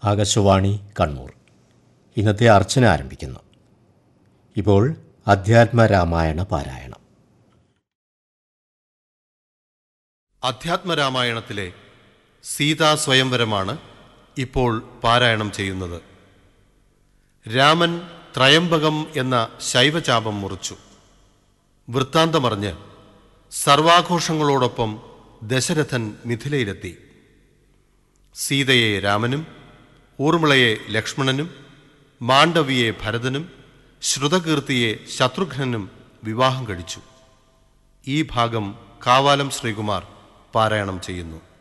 ആകാശവാണി കണ്ണൂർ ഇന്നത്തെ അർച്ചന ആരംഭിക്കുന്നു ഇപ്പോൾ അധ്യാത്മരാമായണ പാരായണം അധ്യാത്മരാമായണത്തിലെ സീതാ സ്വയംവരമാണ് ഇപ്പോൾ പാരായണം ചെയ്യുന്നത് രാമൻ ത്രയംബകം എന്ന ശൈവചാപം മുറിച്ചു വൃത്താന്തമറിഞ്ഞ് സർവാഘോഷങ്ങളോടൊപ്പം ദശരഥൻ മിഥിലയിലെത്തി സീതയെ രാമനും ഊർമിളയെ ലക്ഷ്മണനും മാണ്ഡവിയെ ഭരതനും ശ്രുതകീർത്തിയെ ശത്രുഘ്നനും വിവാഹം കഴിച്ചു ഈ ഭാഗം കാവാലം ശ്രീകുമാർ പാരായണം ചെയ്യുന്നു